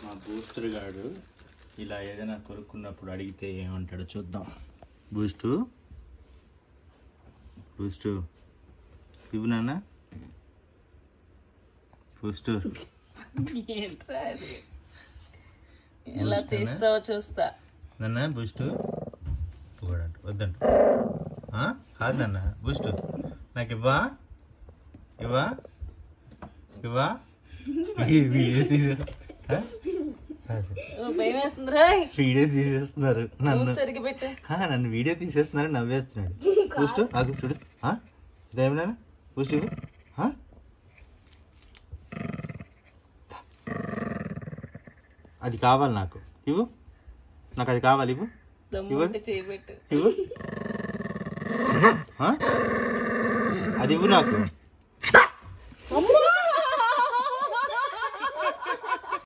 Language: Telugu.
మా బూస్టర్ గాడు ఇలా ఏదైనా కొనుక్కున్నప్పుడు అడిగితే ఏమంటాడో చూద్దాం బూస్టు బూస్టు ఇవ్వు నాన్న బూస్టు ఏంట్రా అది ఎలా తీస్తావో చూస్తా నాన్న బూస్టు ఒకడంట వద్దంట ఆ? కాదు నాన్న బూస్టు నాకు ఇవ్వా ఇవ్వా ఇవ్వా వీ- వీడియో తీసేస్తా ఆ? కాదు. ఓ, భయం వేస్తుందిరా వీడియో తీసేస్తున్నారు నన్ను మూతి సరిగ్గా పెట్టు ఆ, నన్ను వీడియో తీసేస్తున్నారు నవ్వేస్తున్నాడు బూస్ట్ ఆగు చూడు ఆ? ఇదేమినా బూస్ట్ ఇవ్వు ఆ? అది కావాలి నాకు ఇవ్వు నాకు అది కావాలి ఇవ్వు దమ్ము ఉంటే చేయబెట్టు ఇవ్వు ఆ? అది ఇవ్వు నాకు